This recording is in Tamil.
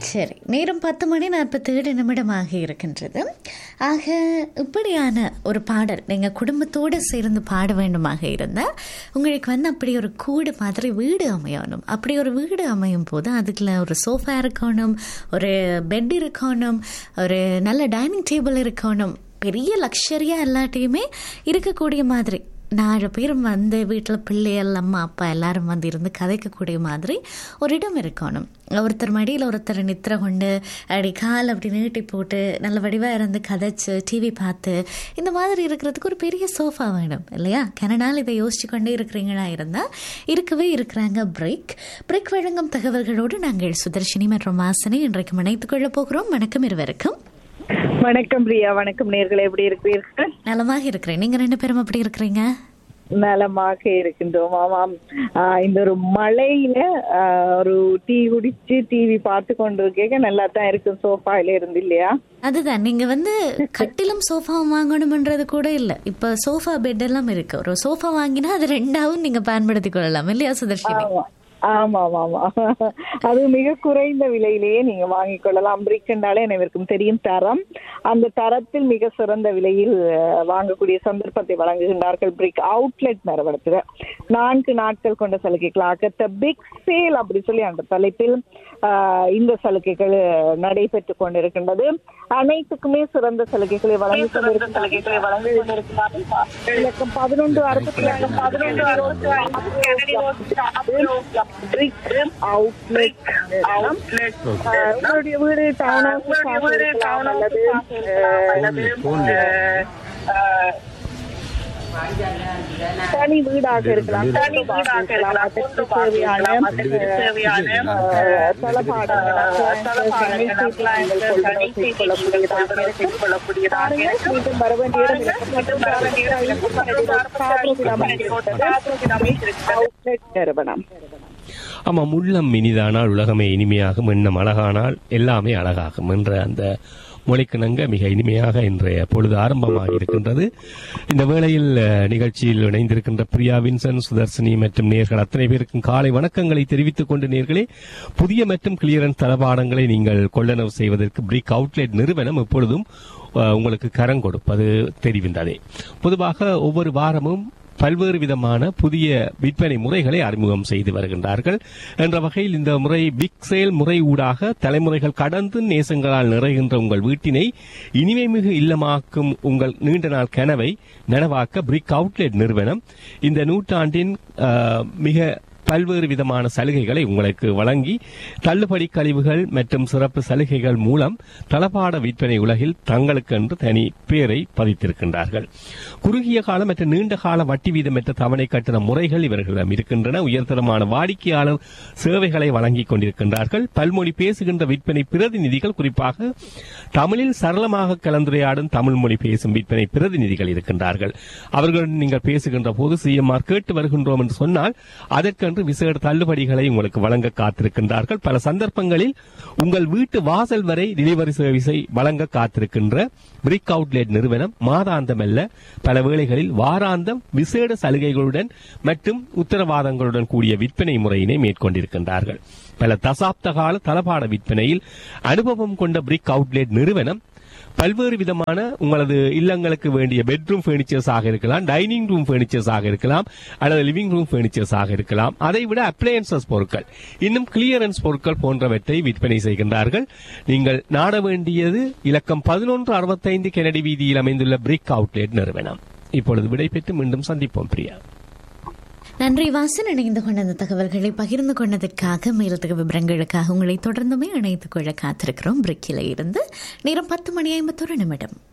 சரி நேரம் பத்து மணி நாற்பத்தேழு நிமிடமாக இருக்கின்றது ஆக இப்படியான ஒரு பாடல் நீங்கள் குடும்பத்தோடு சேர்ந்து பாட வேண்டுமாக இருந்தால் உங்களுக்கு வந்து அப்படி ஒரு கூடு மாதிரி வீடு அமையணும் அப்படி ஒரு வீடு அமையும் போது அதுக்குள்ள ஒரு சோஃபா இருக்கணும் ஒரு பெட் இருக்கணும் ஒரு நல்ல டைனிங் டேபிள் இருக்கணும் பெரிய லக்ஸரியாக எல்லாட்டையுமே இருக்கக்கூடிய மாதிரி நாலு பேரும் வந்து வீட்டில் பிள்ளைகள் அம்மா அப்பா எல்லாரும் வந்து இருந்து கதைக்கக்கூடிய மாதிரி ஒரு இடம் இருக்கணும் ஒருத்தர் மடியில் ஒருத்தர் நித்திர கொண்டு அப்படி கால் அப்படி நீட்டி போட்டு நல்ல வடிவாக இருந்து கதைச்சு டிவி பார்த்து இந்த மாதிரி இருக்கிறதுக்கு ஒரு பெரிய சோஃபா வேணும் இல்லையா கனடால் இதை யோசிச்சு கொண்டே இருக்கிறீங்களா இருந்தால் இருக்கவே இருக்கிறாங்க பிரேக் பிரேக் வழங்கும் தகவல்களோடு நாங்கள் சுதர்ஷினி மற்றும் வாசனை இன்றைக்கு இணைத்துக் கொள்ளப் போகிறோம் வணக்கம் இருவருக்கும் வணக்கம் பிரியா வணக்கம் நேர்களே எப்படி இருக்கிறீர்கள் நலமாக இருக்கிறேன் நீங்கள் ரெண்டு பேரும் எப்படி இருக்கிறீங்க நலமாக இருக்கின்றோம் ஆமாம் ஆஹ் இந்த ஒரு மழையில ஆஹ் ஒரு டீ குடிச்சு டிவி பார்த்து கொண்டு இருக்க நல்லா தான் இருக்கும் சோஃபாயில இருந்து இல்லையா அதுதான் நீங்க வந்து கட்டிலும் சோஃபாவும் வாங்கணும்ன்றது கூட இல்ல இப்ப சோஃபா பெட் எல்லாம் இருக்கு ஒரு சோஃபா வாங்கினா அது ரெண்டாவும் நீங்க பயன்படுத்திக் கொள்ளலாம் இல்லையா சுதர்ஷினி ஆமா ஆமா ஆமா அது மிக குறைந்த விலையிலேயே நீங்க வாங்கிக் கொள்ளலாம் பிரிக் என்றாலே அனைவருக்கும் தெரியும் தரம் அந்த தரத்தில் மிக சிறந்த விலையில் அஹ், வாங்கக்கூடிய சந்தர்ப்பத்தை வழங்குகின்றார்கள் பிரிக் அவுட்லெட் நிறுவனத்தில் நான்கு நாட்கள் கொண்ட சலுகைகளாக த பிக் சேல் அப்படி சொல்லி அந்த தலைப்பில் ஆஹ், இந்த சலுகைகள் நடைபெற்றுக் கொண்டிருக்கின்றது அனைத்துக்குமே சிறந்த சலுகைகளை வழங்கி கொண்டிருக்கும் சலுகைகளை வழங்கி கொண்டிருக்கிறார்கள் இலக்கம் பதினொன்று அறுபத்தி ரெண்டு பதினொன்று அவுட்லெட் உங்களுடைய வீடு டவுன் ஹவுஸ் அல்லது அஹ், தனி வீடாக இருக்கலாம் தனி வீடாக இருக்கலாம் அதற்கு தேவையான அஹ், தளபாடங்கள் மீண்டும் வர வேண்டிய இடம் அவுட்லெட் நிறுவனம் ஆமாம் உள்ளம் இனிதானால் உலகமே இனிமையாகும் எண்ணம் அழகானால் எல்லாமே அழகாகும் என்ற அந்த மொழிக்கிணங்க மிக இனிமையாக இன்றைய பொழுது ஆரம்பமாக இருக்கின்றது இந்த வேளையில் அஹ், நிகழ்ச்சியில் இணைந்திருக்கின்ற பிரியா வின்சன் சுதர்சினி மற்றும் நேர்கள் அத்தனை பேருக்கும் காலை வணக்கங்களை தெரிவித்துக் கொண்டு நேர்களே புதிய மற்றும் கிளியரன்ஸ் தளபாடங்களை நீங்கள் கொள்ளளவு செய்வதற்கு பிரிக் அவுட்லெட் நிறுவனம் எப்பொழுதும் அஹ், உங்களுக்கு கரம் கொடுப்பது தெரிவிந்ததே பொதுவாக ஒவ்வொரு வாரமும் பல்வேறு விதமான புதிய விற்பனை முறைகளை அறிமுகம் செய்து வருகின்றார்கள் என்ற வகையில் இந்த முறை பிக் சேல் முறை ஊடாக தலைமுறைகள் கடந்து நேசங்களால் நிறைகின்ற உங்கள் வீட்டினை இனிமை மிகு இல்லமாக்கும் உங்கள் நீண்ட நாள் கனவை நனவாக்க பிரிக் அவுட்லெட் நிறுவனம் இந்த நூற்றாண்டின் அஹ், மிக பல்வேறு விதமான சலுகைகளை உங்களுக்கு வழங்கி தள்ளுபடி கழிவுகள் மற்றும் சிறப்பு சலுகைகள் மூலம் தளபாட விற்பனை உலகில் தங்களுக்கென்று தனி பேரை பதித்திருக்கின்றார்கள் குறுகிய கால மற்றும் நீண்ட கால வட்டி வீதமற்ற தவணை கட்டண முறைகள் இவர்களிடம் இருக்கின்றன உயர்தரமான வாடிக்கையாளர் சேவைகளை வழங்கிக் கொண்டிருக்கின்றார்கள் பல்மொழி பேசுகின்ற விற்பனை பிரதிநிதிகள் குறிப்பாக தமிழில் சரளமாக கலந்துரையாடும் தமிழ் மொழி பேசும் விற்பனை பிரதிநிதிகள் இருக்கின்றார்கள் அவர்களுடன் நீங்கள் பேசுகின்ற போது சிஎம்ஆர் கேட்டு வருகின்றோம் என்று சொன்னால் அதற்கென்று விசேட தள்ளுபடிகளை உங்களுக்கு வழங்க காத்திருக்கின்றார்கள் பல சந்தர்ப்பங்களில் உங்கள் வீட்டு வாசல் வரை டெலிவரி சர்வீஸை வழங்க காத்திருக்கின்ற பிரிக் அவுட்லெட் நிறுவனம் மாதாந்தம் அல்ல பல வேளைகளில் வாராந்தம் விசேட சலுகைகளுடன் மற்றும் உத்தரவாதங்களுடன் கூடிய விற்பனை முறையினை மேற்கொண்டிருக்கின்றார்கள் பல தசாப்த கால தளபாட விற்பனையில் அனுபவம் கொண்ட பிரிக் அவுட்லெட் நிறுவனம் பல்வேறு விதமான உங்களது இல்லங்களுக்கு வேண்டிய பெட்ரூம் ஃபர்னிச்சர்ஸ் ஆக இருக்கலாம் டைனிங் ரூம் ஃபர்னிச்சர்ஸ் ஆக இருக்கலாம் அல்லது லிவிங் ரூம் ஃபர்னிச்சர்ஸ் ஆக இருக்கலாம் அதை விட அப்ளையன்சஸ் பொருட்கள் இன்னும் கிளியரன்ஸ் பொருட்கள் போன்றவற்றை விற்பனை செய்கின்றார்கள் நீங்கள் நாட வேண்டியது இலக்கம் பதினொன்று அறுபத்தைந்து கெனடி வீதியில் அமைந்துள்ள பிரிக் அவுட்லெட் நிறுவனம் இப்பொழுது விடைபெற்று மீண்டும் சந்திப்போம் பிரியா நன்றி வாசன் இணைந்து கொண்ட அந்த தகவல்களை பகிர்ந்து கொண்டதற்காக மேலத்தக விவரங்களுக்காக உங்களை தொடர்ந்துமே இணைத்துக் கொள்ள காத்திருக்கிறோம் பிரிக்கில இருந்து நேரம் பத்து மணி ஐம்பத்தொரு நிமிடம்